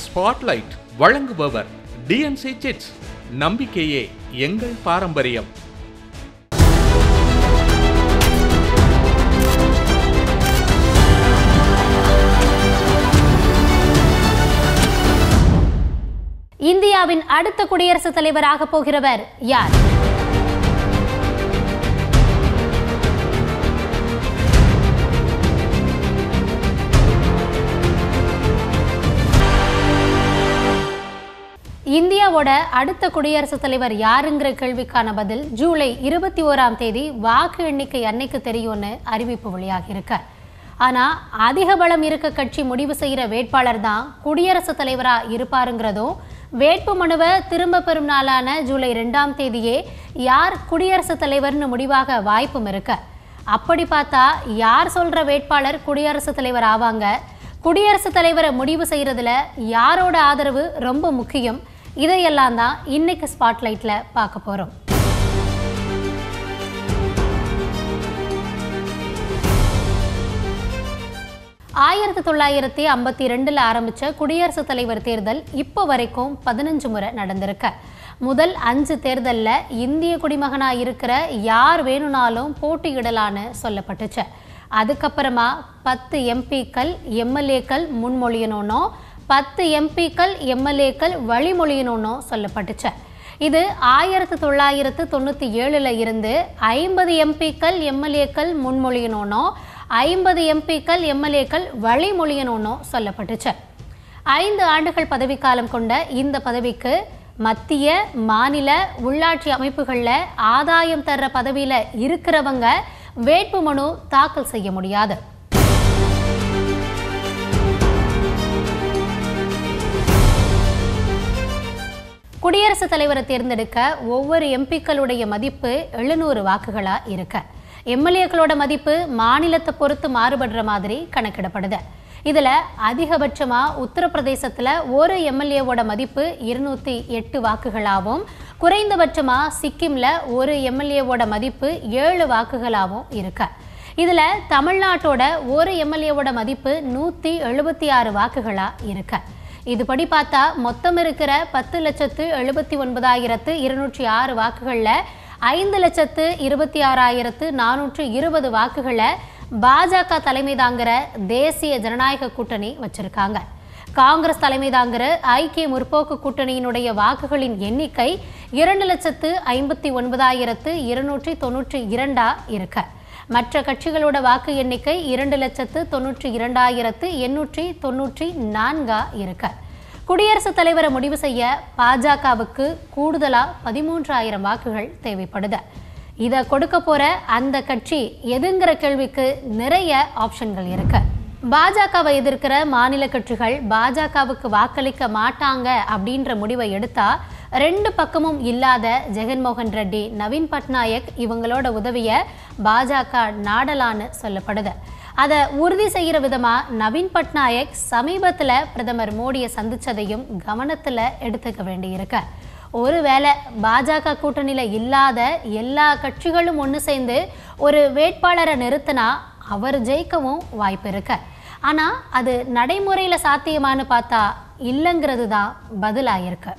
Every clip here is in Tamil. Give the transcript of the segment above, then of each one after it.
ஸ்பாட்லைட் வழங்குபவர் டிஎன்சி சிட்ஸ் நம்பிக்கையே எங்கள் பாரம்பரியம் இந்தியாவின் அடுத்த குடியரசுத் தலைவராக போகிறவர் யார் இந்தியாவோட அடுத்த குடியரசுத் தலைவர் யாருங்கிற கேள்விக்கான பதில் ஜூலை இருபத்தி ஓராம் தேதி வாக்கு எண்ணிக்கை அன்னைக்கு தெரியும்னு அறிவிப்பு வெளியாகி இருக்கு ஆனா அதிக பலம் இருக்க கட்சி முடிவு செய்யற வேட்பாளர் தான் குடியரசுத் தலைவரா இருப்பாருங்கிறதும் வேட்பு மனுவை திரும்ப பெறும் நாளான ஜூலை ரெண்டாம் தேதியே யார் குடியரசுத் தலைவர்னு முடிவாக வாய்ப்பும் இருக்கு அப்படி பார்த்தா யார் சொல்ற வேட்பாளர் குடியரசுத் தலைவர் ஆவாங்க குடியரசுத் தலைவரை முடிவு செய்யறதுல யாரோட ஆதரவு ரொம்ப முக்கியம் இதையெல்லாம் தான் இன்னைக்கு ஸ்பாட்லைட்ல பார்க்க போறோம் ஆயிரத்தி தொள்ளாயிரத்தி ஐம்பத்தி ரெண்டில் ஆரம்பித்த குடியரசுத் தலைவர் தேர்தல் இப்போ வரைக்கும் பதினஞ்சு முறை நடந்திருக்கு முதல் அஞ்சு தேர்தலில் இந்திய குடிமகனாக இருக்கிற யார் வேணும்னாலும் போட்டியிடலான்னு சொல்லப்பட்டுச்சு அதுக்கப்புறமா பத்து எம்பிக்கள் எம்எல்ஏக்கள் முன்மொழியணும்னோ பத்து எம்பிக்கள் எம்எல்ஏக்கள் வழிமொழியணும்னோ சொல்லப்பட்டுச்சு இது ஆயிரத்தி தொள்ளாயிரத்து தொண்ணூற்றி ஏழில் இருந்து ஐம்பது எம்பிக்கள் எம்எல்ஏக்கள் முன்மொழியணும்னோ ஐம்பது எம்பிக்கள் எம்எல்ஏக்கள் வழிமொழியணும்னோ சொல்லப்பட்டுச்சு ஐந்து ஆண்டுகள் பதவிக்காலம் கொண்ட இந்த பதவிக்கு மத்திய மாநில உள்ளாட்சி அமைப்புகளில் ஆதாயம் தர்ற பதவியில் இருக்கிறவங்க வேட்புமனு தாக்கல் செய்ய முடியாது குடியரசுத் தலைவரை தேர்ந்தெடுக்க ஒவ்வொரு எம்பிக்களுடைய மதிப்பு எழுநூறு வாக்குகளா இருக்கு எம்எல்ஏக்களோட மதிப்பு மாநிலத்தை பொறுத்து மாறுபடுற மாதிரி கணக்கிடப்படுது இதுல அதிகபட்சமா உத்தரப்பிரதேசத்துல ஒரு எம்எல்ஏவோட மதிப்பு இருநூத்தி எட்டு வாக்குகளாகவும் குறைந்தபட்சமா சிக்கிம்ல ஒரு எம்எல்ஏவோட மதிப்பு ஏழு வாக்குகளாகவும் இருக்கு இதுல தமிழ்நாட்டோட ஒரு எம்எல்ஏவோட மதிப்பு நூத்தி எழுபத்தி ஆறு வாக்குகளா இருக்கு இதுபடி பார்த்தா மொத்தம் இருக்கிற பத்து லட்சத்து எழுபத்தி ஒன்பதாயிரத்து இருநூற்றி ஆறு வாக்குகளில் ஐந்து லட்சத்து இருபத்தி ஆறாயிரத்து நானூற்று இருபது வாக்குகளை பாஜக தலைமை தாங்கிற தேசிய ஜனநாயக கூட்டணி வச்சிருக்காங்க காங்கிரஸ் தலைமை தாங்கிற ஐக்கிய முற்போக்கு கூட்டணியினுடைய வாக்குகளின் எண்ணிக்கை இரண்டு லட்சத்து ஐம்பத்தி ஒன்பதாயிரத்து இருநூற்றி தொண்ணூற்றி இரண்டா இருக்கு மற்ற கட்சிகளோட வாக்கு எண்ணிக்கை இரண்டு லட்சத்து தொண்ணூற்றி இரண்டாயிரத்து எண்ணூற்றி தொண்ணூற்றி நான்கா இருக்கு குடியரசுத் தலைவரை முடிவு செய்ய பாஜகவுக்கு கூடுதலா பதிமூன்றாயிரம் வாக்குகள் தேவைப்படுது இதை கொடுக்க போற அந்த கட்சி எதுங்கிற கேள்விக்கு நிறைய ஆப்ஷன்கள் இருக்கு பாஜகவை எதிர்க்கிற மாநில கட்சிகள் பாஜகவுக்கு வாக்களிக்க மாட்டாங்க அப்படின்ற முடிவை எடுத்தா ரெண்டு பக்கமும் இல்லாத ஜெகன்மோகன் ரெட்டி நவீன் பட்நாயக் இவங்களோட உதவிய பாஜக நாடலான்னு சொல்லப்படுது அதை உறுதி செய்கிற விதமாக நவீன் பட்நாயக் சமீபத்தில் பிரதமர் மோடியை சந்திச்சதையும் கவனத்தில் எடுத்துக்க வேண்டியிருக்கு ஒருவேளை பாஜக கூட்டணியில் இல்லாத எல்லா கட்சிகளும் ஒன்று சேர்ந்து ஒரு வேட்பாளரை நிறுத்தினா அவர் ஜெயிக்கவும் வாய்ப்பு இருக்கு ஆனால் அது நடைமுறையில் சாத்தியமானு பார்த்தா இல்லைங்கிறது தான் பதிலாயிருக்கு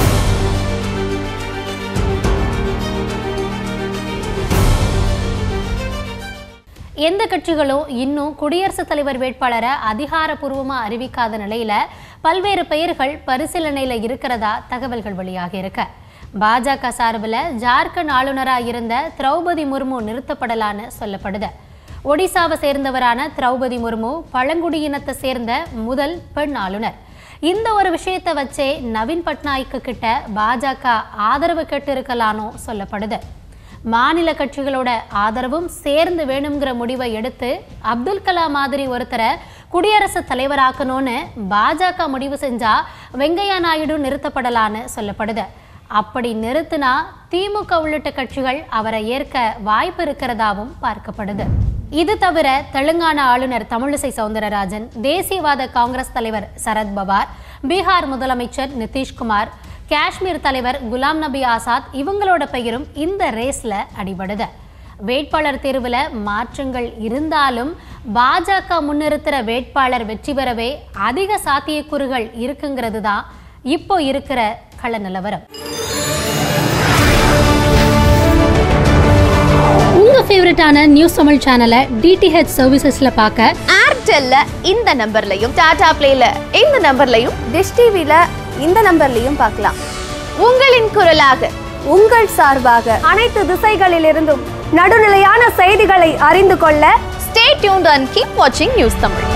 எந்த கட்சிகளும் இன்னும் குடியரசுத் தலைவர் வேட்பாளரை அதிகாரப்பூர்வமாக அறிவிக்காத நிலையில பல்வேறு பெயர்கள் பரிசீலனையில் இருக்கிறதா தகவல்கள் வெளியாகி இருக்கு பாஜக சார்பில் ஜார்க்கண்ட் ஆளுநராக இருந்த திரௌபதி முர்மு நிறுத்தப்படலான்னு சொல்லப்படுது ஒடிசாவை சேர்ந்தவரான திரௌபதி முர்மு பழங்குடியினத்தை சேர்ந்த முதல் பெண் ஆளுநர் இந்த ஒரு விஷயத்தை வச்சே நவீன் பட்நாயக்கு கிட்ட பாஜக ஆதரவு கேட்டிருக்கலானோ சொல்லப்படுது மாநில கட்சிகளோட ஆதரவும் சேர்ந்து வேணுங்கிற முடிவை எடுத்து அப்துல் கலாம் மாதிரி ஒருத்தரை குடியரசுத் தலைவராக்கணும்னு பாஜக முடிவு செஞ்சா வெங்கையா நாயுடு நிறுத்தப்படலான்னு சொல்லப்படுது அப்படி நிறுத்தினா திமுக உள்ளிட்ட கட்சிகள் அவரை ஏற்க வாய்ப்பு இருக்கிறதாவும் பார்க்கப்படுது இது தவிர தெலுங்கானா ஆளுநர் தமிழிசை சவுந்தரராஜன் தேசியவாத காங்கிரஸ் தலைவர் சரத் பவார் பீகார் முதலமைச்சர் நிதிஷ்குமார் காஷ்மீர் தலைவர் குலாம் நபி ஆசாத் இவங்களோட பெயரும் இந்த ரேஸ்ல அடிபடுது வேட்பாளர் தேர்வில் மாற்றங்கள் இருந்தாலும் பாஜக முன்னிறுத்துற வேட்பாளர் வெற்றி பெறவே அதிக சாத்தியக்கூறுகள் இருக்குங்கிறது தான் இப்போ இருக்கிற கள நிலவரம் உங்க ஃபேவரட்டான நியூஸ் தமிழ் சேனலை டிடிஹெச் சர்வீசஸ்ல பார்க்க ஏர்டெல்ல இந்த நம்பர்லையும் டாடா பிளேல இந்த நம்பர்லையும் டிஷ் டிவில இந்த நம்பர்லையும் பார்க்கலாம் உங்களின் குரலாக உங்கள் சார்பாக அனைத்து திசைகளிலிருந்தும் நடுநிலையான செய்திகளை அறிந்து கொள்ள ஸ்டே டியூன்ட் அண்ட் கீப் வாட்சிங் நியூஸ் தமிழ்